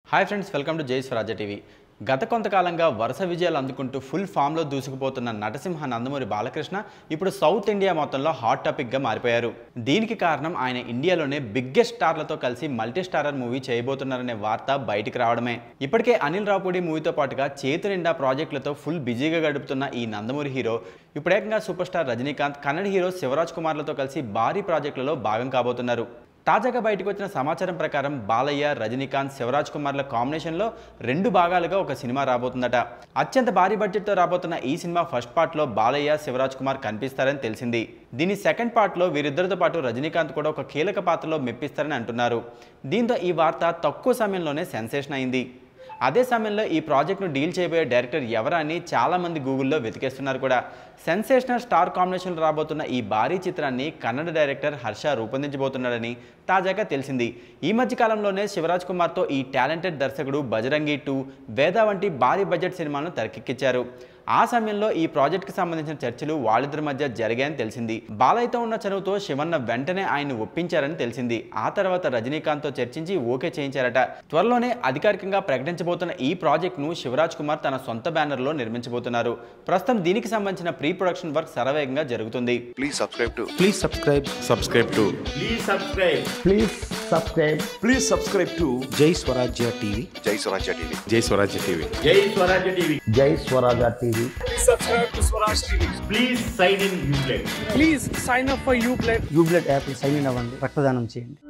Hi friends welcome to జై స్వరాజ్య TV గత కొంతకాలంగా వరుస విజయాలు అందుకుంటూ ఫుల్ ఫామ్లో దూసుకుపోతున్న నటసింహ నందమూరి బాలకృష్ణ ఇప్పుడు సౌత్ ఇండియా మొత్తంలో హాట్ టాపిక్గా మారిపోయారు దీనికి కారణం ఆయన ఇండియాలోనే బిగ్గెస్ట్ స్టార్లతో కలిసి మల్టీ స్టారర్ మూవీ చేయబోతున్నారనే వార్త బయటికి రావడమే ఇప్పటికే అనిల్ రావుపూడి మూవీతో పాటుగా చేతి నిండా ప్రాజెక్టులతో ఫుల్ బిజీగా గడుపుతున్న ఈ నందమూరి హీరో ఇప్పుడు ఏకంగా super star Rajinikanth Kannada hero Shivaraj కుమార్లతో కలిసి భారీ ప్రాజెక్టులలో భాగం కాబోతున్నారు తాజాగా బయటకు వచ్చిన సమాచారం ప్రకారం బాలయ్య రజనీకాంత్ శివరాజ్ కుమార్ల కాంబినేషన్లో రెండు భాగాలుగా ఒక సినిమా రాబోతుందట అత్యంత భారీ బడ్జెట్తో రాబోతున్న ఈ సినిమా ఫస్ట్ పార్ట్లో బాలయ్య శివరాజ్ కుమార్ కనిపిస్తారని తెలిసింది దీని సెకండ్ పార్ట్లో వీరిద్దరితో పాటు రజనీకాంత్ కూడా ఒక కీలక పాత్రలో మెప్పిస్తారని అంటున్నారు దీంతో ఈ వార్త తక్కువ సమయంలోనే సెన్సేషన్ అయింది అదే సమయంలో ఈ ప్రాజెక్ట్ను డీల్ చేయబోయే డైరెక్టర్ ఎవరా అని చాలామంది గూగుల్లో వెతికేస్తున్నారు కూడా సెన్సేషనల్ స్టార్ కాంబినేషన్ రాబోతున్న ఈ భారీ చిత్రాన్ని కన్నడ డైరెక్టర్ హర్ష రూపొందించబోతున్నాడని తాజాగా తెలిసింది ఈ మధ్య కాలంలోనే శివరాజ్ కుమార్తో ఈ టాలెంటెడ్ దర్శకుడు బజరంగి టూ వేద వంటి భారీ బడ్జెట్ సినిమాలను తెరకెక్కించారు ఆ సమయంలో ఈ ప్రాజెక్ట్కి సంబంధించిన చర్చలు వాళ్ళిద్దరి మధ్య జరిగాయని తెలిసింది బాలయ్యతో ఉన్న చనువుతో శివన్న వెంటనే ఆయన్ని ఒప్పించారని తెలిసింది ఆ తర్వాత రజనీకాంత్తో చర్చించి ఓకే చేయించారట త్వరలోనే అధికారికంగా ప్రకటించబోతున్న ఈ ప్రాజెక్ట్ను శివరాజ్ కుమార్ తన సొంత బ్యానర్లో నిర్మించబోతున్నారు ప్రస్తుతం దీనికి సంబంధించిన ప్రీ ప్రొడక్షన్ వర్క్ శరవేగంగా జరుగుతుంది Please subscribe to Please subscribe. Subscribe to Please subscribe. Please subscribe. Please subscribe to Jai Swarajya TV. Jai Swarajya TV. Jai Swarajya TV. Jai Swarajya TV. Jai Swaraja TV. Please sign in Uplay. Please sign up for Uplay యూబ్లెట్ app sign in అవ్వండి రక్తదానం చేయండి